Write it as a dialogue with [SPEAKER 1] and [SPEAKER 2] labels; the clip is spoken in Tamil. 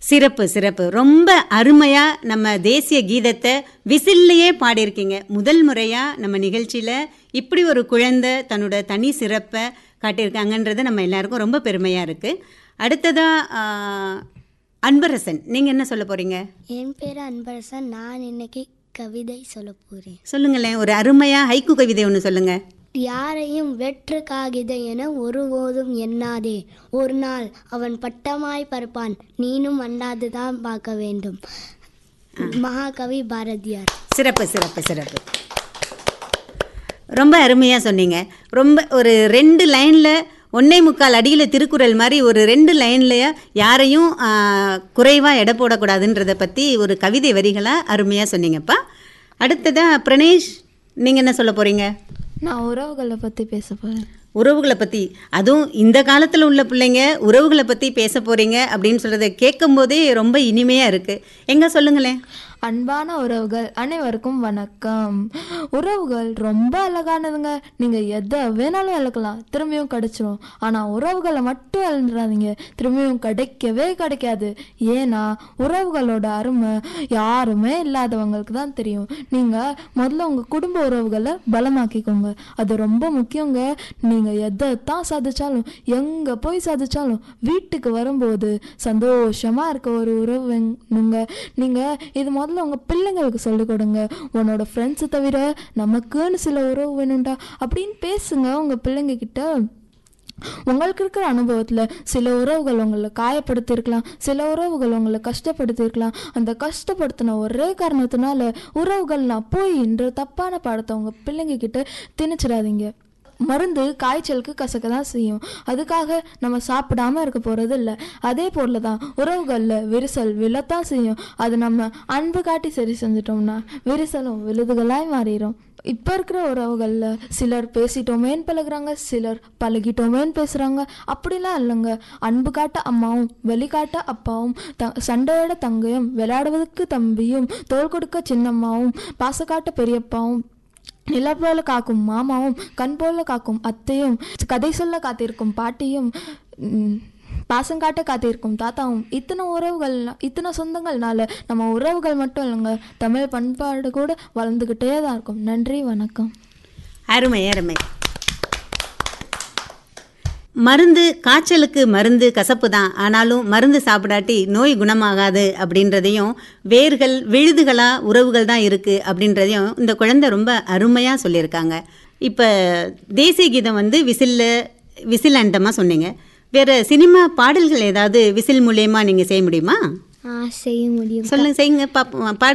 [SPEAKER 1] சிறப்பு சிறப்பு ரொம்ப அருமையா நம்ம தேசிய கீதத்தை விசில்லையே பாடியிருக்கீங்க முதல் முறையா நம்ம நிகழ்ச்சியில இப்படி ஒரு குழந்தை தன்னோட தனி சிறப்பை காட்டியிருக்காங்கன்றது நம்ம எல்லாருக்கும் ரொம்ப பெருமையா இருக்கு அடுத்ததா ஆ, அன்பரசன் நீங்க என்ன சொல்ல போறீங்க
[SPEAKER 2] என் பேர் அன்பரசன் நான் இன்னைக்கு கவிதை சொல்ல போகிறேன்
[SPEAKER 1] சொல்லுங்களேன் ஒரு அருமையா ஹைக்கு கவிதை ஒன்று சொல்லுங்க
[SPEAKER 2] யாரையும் வெற்று காகித என ஒருபோதும் எண்ணாதே ஒரு நாள் அவன் பட்டமாய் பறப்பான் நீனும் அண்டாதுதான் பார்க்க வேண்டும் மகாகவி பாரதியார்
[SPEAKER 1] சிறப்பு சிறப்பு சிறப்பு ரொம்ப அருமையாக சொன்னீங்க ரொம்ப ஒரு ரெண்டு லைனில் ஒன்னே முக்கால் அடியில் திருக்குறள் மாதிரி ஒரு ரெண்டு லைன்லையா யாரையும் குறைவாக எடை போடக்கூடாதுன்றதை பற்றி ஒரு கவிதை வரிகளாக அருமையாக சொன்னீங்கப்பா அடுத்ததாக பிரணேஷ் நீங்கள் என்ன சொல்ல போகிறீங்க
[SPEAKER 3] நான் உறவுகளை பற்றி பேச போகிறேன்
[SPEAKER 1] உறவுகளை பற்றி அதுவும் இந்த காலத்தில் உள்ள பிள்ளைங்க உறவுகளை பற்றி பேச போகிறீங்க அப்படின்னு சொல்கிறத கேட்கும்போதே ரொம்ப இனிமையாக இருக்குது எங்கே சொல்லுங்களேன்
[SPEAKER 3] அன்பான உறவுகள் அனைவருக்கும் வணக்கம் உறவுகள் ரொம்ப அழகானதுங்க நீங்கள் எதை வேணாலும் இழக்கலாம் திரும்பியும் கிடைச்சிரும் ஆனால் உறவுகளை மட்டும் இழந்துடாதீங்க திரும்பியும் கிடைக்கவே கிடைக்காது ஏன்னா உறவுகளோட அருமை யாருமே இல்லாதவங்களுக்கு தான் தெரியும் நீங்கள் முதல்ல உங்கள் குடும்ப உறவுகளை பலமாக்கிக்கோங்க அது ரொம்ப முக்கியங்க நீங்கள் எதை தான் சாதிச்சாலும் எங்கே போய் சாதிச்சாலும் வீட்டுக்கு வரும்போது சந்தோஷமாக இருக்க ஒரு உறவு வேணுங்க நீங்கள் இது முதல்ல உங்கள் பிள்ளைங்களுக்கு சொல்லிக் கொடுங்க உன்னோட ஃப்ரெண்ட்ஸை தவிர நமக்குன்னு சில உறவு வேணும்டா அப்படின்னு பேசுங்க உங்கள் பிள்ளைங்க கிட்ட உங்களுக்கு இருக்கிற அனுபவத்தில் சில உறவுகள் உங்களை காயப்படுத்தியிருக்கலாம் சில உறவுகள் உங்களை கஷ்டப்படுத்தியிருக்கலாம் அந்த கஷ்டப்படுத்தின ஒரே காரணத்தினால உறவுகள் நான் போயின்ற தப்பான பாடத்தை உங்கள் பிள்ளைங்க கிட்ட திணிச்சிடாதீங்க மருந்து காய்ச்சலுக்கு கசக்க தான் செய்யும் அதுக்காக நம்ம சாப்பிடாம இருக்க போகிறது இல்லை அதே போல தான் உறவுகளில் விரிசல் விழத்தான் செய்யும் அது நம்ம அன்பு காட்டி சரி செஞ்சிட்டோம்னா விரிசலும் விழுதுகளாய் மாறிடும் இப்போ இருக்கிற உறவுகளில் சிலர் பேசிட்டோமேன்னு பழகுறாங்க சிலர் பழகிட்டோமேன்னு பேசுகிறாங்க அப்படிலாம் இல்லைங்க அன்பு காட்ட அம்மாவும் வெளிக்காட்ட அப்பாவும் த சண்டையோட தங்கையும் விளையாடுவதற்கு தம்பியும் தோள் கொடுக்க சின்னம்மாவும் பாசக்காட்ட பெரியப்பாவும் நில போல காக்கும் மாமாவும் கண் போல காக்கும் அத்தையும் கதை சொல்ல காத்திருக்கும் பாட்டியும் ம், பாசம் காட்ட காத்திருக்கும் தாத்தாவும் இத்தனை உறவுகள் இத்தனை சொந்தங்கள்னால நம்ம உறவுகள் மட்டும் இல்லைங்க தமிழ் பண்பாடு கூட வளர்ந்துக்கிட்டே தான் இருக்கும் நன்றி வணக்கம்
[SPEAKER 1] அருமை அருமை மருந்து காய்ச்சலுக்கு மருந்து கசப்பு தான் ஆனாலும் மருந்து சாப்பிடாட்டி நோய் குணமாகாது அப்படின்றதையும் வேர்கள் விழுதுகளாக உறவுகள் தான் இருக்குது அப்படின்றதையும் இந்த குழந்தை ரொம்ப அருமையாக சொல்லியிருக்காங்க இப்போ தேசிய கீதம் வந்து விசில்ல விசில் அண்டமாக சொன்னீங்க வேறு சினிமா பாடல்கள் ஏதாவது விசில் மூலயமா நீங்கள் செய்ய முடியுமா
[SPEAKER 2] ஆ செய்ய முடியும்
[SPEAKER 1] சொல்லுங்க செய்யுங்க பாப்போம் பாடுங்க